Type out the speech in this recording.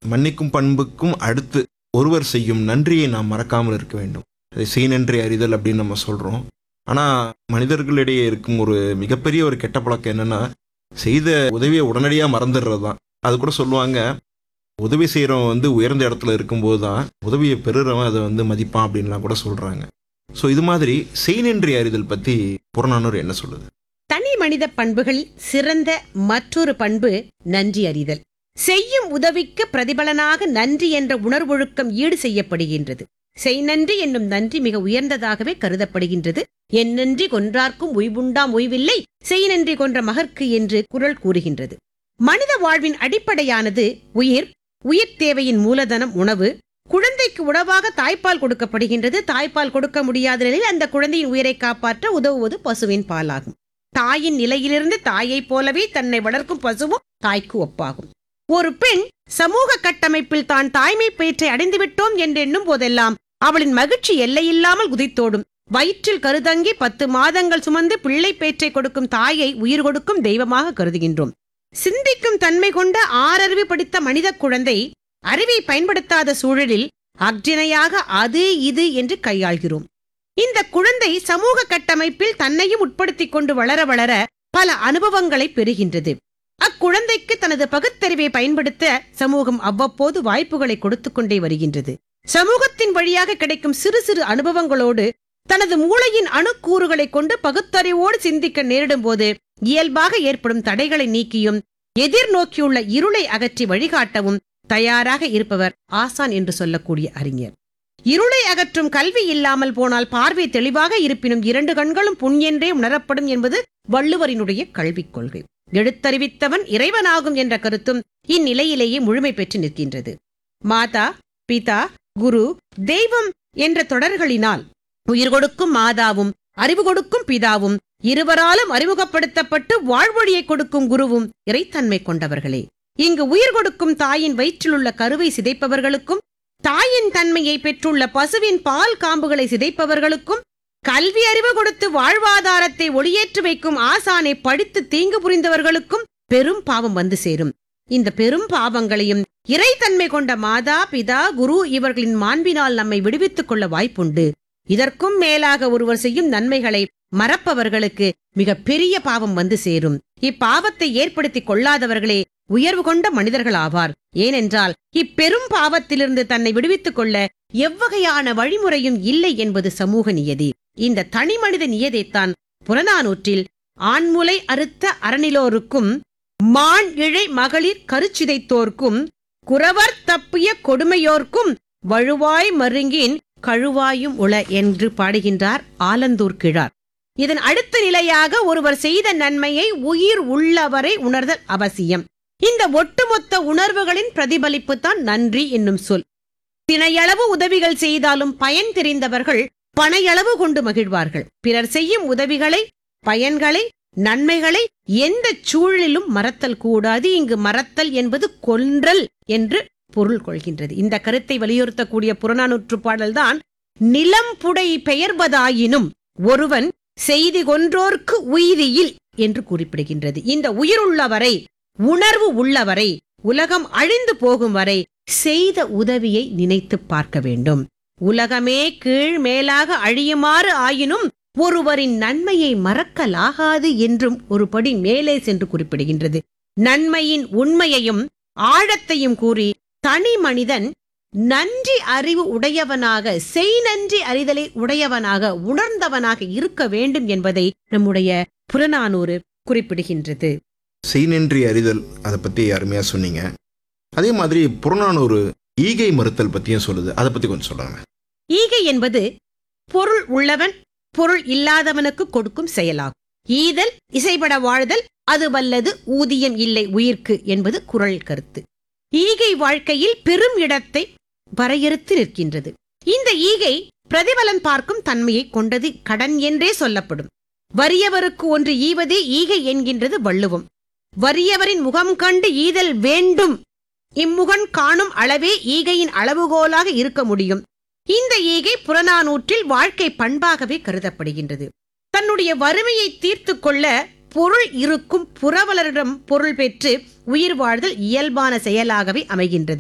மன்னிக்கும் பண்புக்கும் அடுத்து ஒருவர் செய்யும் நன்றியை நாம் மறக்காமல் இருக்க வேண்டும் அதை செய் நன்றி அறிதல் அப்படின்னு நம்ம சொல்கிறோம் ஆனால் மனிதர்களிடையே இருக்கும் ஒரு மிகப்பெரிய ஒரு கெட்ட பழக்கம் என்னென்னா செய்த உதவியை உடனடியாக மறந்துடுறது தான் அது கூட சொல்லுவாங்க உதவி செய்கிறவன் வந்து உயர்ந்த இடத்துல இருக்கும்போது தான் உதவியை பெறுறவன் அதை வந்து மதிப்பான் அப்படின்லாம் கூட சொல்கிறாங்க ஸோ இது மாதிரி செய் நன்றி அறிதல் பற்றி புறநானூறு என்ன சொல்லுது தனி மனித பண்புகளில் சிறந்த மற்றொரு பண்பு நன்றி அறிதல் செய்யும் உதவிக்கு பிரதிபலனாக நன்றி என்ற உணர்வொழுக்கம் ஈடு செய்யப்படுகின்றது செய் நன்றி என்னும் நன்றி மிக உயர்ந்ததாகவே கருதப்படுகின்றது என் நன்றி கொன்றார்க்கும் உய்வுண்டாம் உய்வில்லை செய் நன்றி கொன்ற மகற்கு என்று குரல் கூறுகின்றது மனித வாழ்வின் அடிப்படையானது உயிர் உயிர் தேவையின் மூலதனம் உணவு குழந்தைக்கு உணவாக தாய்ப்பால் கொடுக்கப்படுகின்றது தாய்ப்பால் கொடுக்க முடியாத நிலையில் அந்த குழந்தையின் உயிரை காப்பாற்ற உதவுவது பசுவின் பாலாகும் தாயின் நிலையிலிருந்து தாயைப் போலவே தன்னை வளர்க்கும் பசுவும் தாய்க்கு ஒப்பாகும் ஒரு பெண் சமூக கட்டமைப்பில் தான் தாய்மை பேற்றை அடைந்துவிட்டோம் என்று எண்ணும் போதெல்லாம் அவளின் மகிழ்ச்சி எல்லையில்லாமல் குதித்தோடும் வயிற்றில் கருதங்கி பத்து மாதங்கள் சுமந்து பிள்ளை பேற்றை கொடுக்கும் தாயை உயிர் கொடுக்கும் தெய்வமாக கருதுகின்றோம் சிந்திக்கும் தன்மை கொண்ட ஆறறிவு படித்த மனித குழந்தை அறிவை பயன்படுத்தாத சூழலில் அக்ஜினையாக அது இது என்று கையாள்கிறோம் இந்த குழந்தை சமூக கட்டமைப்பில் தன்னையும் உட்படுத்திக் கொண்டு வளர வளர பல அனுபவங்களை பெறுகின்றது அக்குழந்தைக்கு தனது பகுத்தறிவை பயன்படுத்த சமூகம் அவ்வப்போது வாய்ப்புகளை கொடுத்துக் கொண்டே வருகின்றது சமூகத்தின் வழியாக கிடைக்கும் சிறு சிறு அனுபவங்களோடு தனது மூளையின் அணுக்கூறுகளை கொண்டு பகுத்தறிவோடு சிந்திக்க நேரிடும் போது இயல்பாக ஏற்படும் தடைகளை நீக்கியும் எதிர்நோக்கியுள்ள இருளை அகற்றி வழிகாட்டவும் தயாராக இருப்பவர் ஆசான் என்று சொல்லக்கூடிய அறிஞர் இருளை அகற்றும் கல்வி இல்லாமல் போனால் பார்வை தெளிவாக இருப்பினும் இரண்டு கண்களும் புண் என்றே உணரப்படும் என்பது வள்ளுவரினுடைய கல்விக் கொள்கை எழுத்தறிவித்தவன் இறைவனாகும் என்ற கருத்தும் இந்நிலையிலேயே முழுமை பெற்று நிற்கின்றது மாதா பிதா குரு தெய்வம் என்ற தொடர்களினால் உயிர் கொடுக்கும் மாதாவும் அறிவு கொடுக்கும் பிதாவும் இருவராலும் அறிமுகப்படுத்தப்பட்டு வாழ்வொழியை கொடுக்கும் குருவும் இறைத்தன்மை கொண்டவர்களே இங்கு உயிர் கொடுக்கும் தாயின் வயிற்றிலுள்ள கருவை சிதைப்பவர்களுக்கும் தாயின் தன்மையை பெற்றுள்ள பசுவின் பால் காம்புகளை சிதைப்பவர்களுக்கும் கல்வி அறிவு கொடுத்து வாழ்வாதாரத்தை ஒளியேற்றி வைக்கும் ஆசானை படித்து தீங்கு புரிந்தவர்களுக்கும் பெரும் பாவம் வந்து சேரும் இந்த பெரும் பாவங்களையும் இறைத்தன்மை கொண்ட மாதா பிதா குரு இவர்களின் மாண்பினால் நம்மை விடுவித்துக் கொள்ள வாய்ப்புண்டு இதற்கும் மேலாக ஒருவர் செய்யும் நன்மைகளை மறப்பவர்களுக்கு மிக பெரிய பாவம் வந்து சேரும் இப்பாவத்தை ஏற்படுத்திக் கொள்ளாதவர்களே உயர்வு கொண்ட மனிதர்கள் ஆவார் ஏனென்றால் இப்பெரும் பாவத்திலிருந்து தன்னை விடுவித்துக் கொள்ள எவ்வகையான வழிமுறையும் இல்லை என்பது சமூக நியதி இந்த தனி மனித நியதைத்தான் புறநானூற்றில் ஆண்முலை அறுத்த அறநிலோருக்கும் மான் இழை மகளிர் கருச்சிதைத்தோர்க்கும் குறவர் தப்பிய கொடுமையோர்க்கும் வழுவாய் மருங்கின் கழுவாயும் உள என்று பாடுகின்றார் ஆலந்தூர் கிழார் இதன் அடுத்த நிலையாக ஒருவர் செய்த நன்மையை உயிர் உள்ளவரை உணர்தல் அவசியம் இந்த ஒட்டுமொத்த உணர்வுகளின் பிரதிபலிப்பு தான் நன்றி என்னும் சொல் தினையளவு உதவிகள் செய்தாலும் பயன் தெரிந்தவர்கள் பனையளவு கொண்டு மகிழ்வார்கள் பிறர் செய்யும் உதவிகளை பயன்களை நன்மைகளை எந்த சூழலிலும் மறத்தல் கூடாது இங்கு மறத்தல் என்பது கொன்றல் என்று பொருள் கொள்கின்றது இந்த கருத்தை வலியுறுத்தக்கூடிய புறநானூற்று பாடல்தான் நிலம் புடை பெயர்வதாயினும் ஒருவன் செய்தி கொன்றோர்க்கு உயிரியில் என்று குறிப்பிடுகின்றது இந்த உயிருள்ளவரை உணர்வு உள்ளவரை உலகம் அழிந்து போகும் வரை செய்த உதவியை நினைத்து பார்க்க வேண்டும் உலகமே கீழ் மேலாக அழியுமாறு ஆயினும் ஒருவரின் நன்மையை மறக்கலாகாது என்றும் ஒரு படி மேலே சென்று குறிப்பிடுகின்றது நன்மையின் உண்மையையும் ஆழத்தையும் கூறி தனி மனிதன் நன்றி அறிவு உடையவனாக செய் நன்றி அறிதலை உடையவனாக உணர்ந்தவனாக இருக்க வேண்டும் என்பதை நம்முடைய புறநானூறு குறிப்பிடுகின்றது செய் நன்றி அறிதல் அதை பற்றி அருமையாக சொன்னீங்க அதே மாதிரி புறநானூறு ஈகை மறுத்தல் பற்றியும் சொல்லுது அதை பற்றி கொஞ்சம் சொல்லுங்க ஈகை என்பது பொருள் உள்ளவன் பொருள் இல்லாதவனுக்கு கொடுக்கும் செயலாகும் ஈதல் இசைபட வாழ்தல் அது வல்லது ஊதியம் இல்லை உயிர்க்கு என்பது குரல் கருத்து ஈகை வாழ்க்கையில் பெரும் இடத்தை வரையறுத்து நிற்கின்றது இந்த ஈகை பிரதிபலன் பார்க்கும் தன்மையை கொண்டது கடன் என்றே சொல்லப்படும் வறியவருக்கு ஒன்று ஈவதே ஈகை என்கின்றது வள்ளுவம் வறியவரின் முகம் கண்டு ஈதல் வேண்டும் இம்முகன் காணும் அளவே ஈகையின் அளவுகோலாக இருக்க முடியும் இந்த ஈகை புறநானூற்றில் வாழ்க்கை பண்பாகவே கருதப்படுகின்றது தன்னுடைய வறுமையை தீர்த்து கொள்ள பொருள் இருக்கும் புறவலரிடம் பொருள் பெற்று உயிர் வாழ்தல் இயல்பான செயலாகவே அமைகின்றது